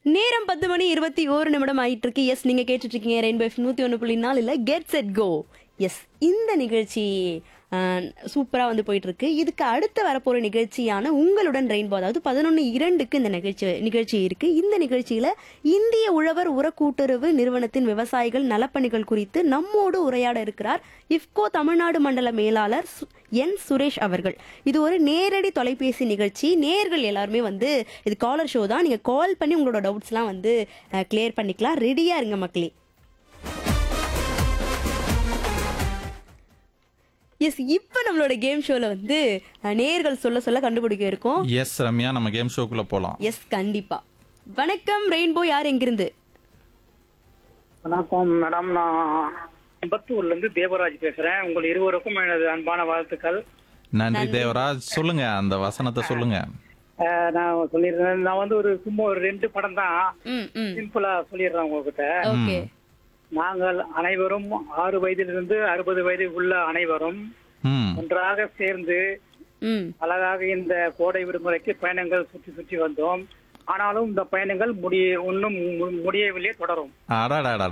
நேரம் பத்து மணி இருபத்தி ஓரு நிமிடம் ஆயிட்டு இருக்கு எஸ் நீங்க கேட்டுட்டு இருக்கீங்க ரெயின்போ எஃப் நூத்தி ஒன்று புள்ளி நாலுல கெட் செட் கோ எஸ் இந்த நிகழ்ச்சி சூப்பரா வந்து போயிட்டு இருக்கு இதுக்கு அடுத்து வரப்போற நிகழ்ச்சியான உங்களுடன் ரெயின்போ அதாவது பதினொன்று இரண்டுக்கு இந்த நிகழ்ச்சி நிகழ்ச்சி இருக்கு இந்த நிகழ்ச்சியில இந்திய உழவர் உர கூட்டுறவு நிறுவனத்தின் விவசாயிகள் நலப்பணிகள் குறித்து நம்மோடு உரையாட இருக்கிறார் இஃப்கோ தமிழ்நாடு மண்டல மேலாளர் சு- என் சுரேஷ் அவர்கள் இது ஒரு நேரடி தொலைபேசி நிகழ்ச்சி நேர்கள் எல்லாருமே வந்து இது காலர் ஷோ தான் நீங்க கால் பண்ணி உங்களோட டவுட்ஸ்லாம் வந்து கிளியர் பண்ணிக்கலாம் ரெடியா இருங்க மக்களே எஸ் இப்போ நம்மளோட கேம் ஷோல வந்து அஹ், நேர்கள் சொல்ல சொல்ல கண்டுபிடிக்க இருக்கோம் எஸ் ரம்யா நம்ம கேம் ஷோக்குள்ள போலாம் எஸ் கண்டிப்பா வணக்கம் ரெயின்போ யார் எங்கிருந்து வணக்கம் மேடம் நான் அம்பத்தூர்ல இருந்து தேவராஜ் பேசுறேன் உங்கள் இருவருக்கும் எனது அன்பான வாழ்த்துக்கள் நன்றி தேவராஜ் சொல்லுங்க அந்த வசனத்தை சொல்லுங்க அஹ், நான் சொல்லிடுறேன் நான் வந்து ஒரு சும்மா ஒரு ரெண்டு படம் தான் ம் ம் சிம்பிளா சொல்லிடுறேன் உங்ககிட்ட ஓகே நாங்கள் அனைவரும் ஆறு வயதிலிருந்து அறுபது வயது உள்ள அனைவரும் ம் ஒன்றாக சேர்ந்து ம் அழகாக இந்த கோடை விடுமுறைக்கு பயணங்கள் சுற்றி சுற்றி வந்தோம் ஆனாலும் இந்த பயணங்கள் முடிய இன்னும் மு- முடியவில்லை தொடரும் அடாடாடா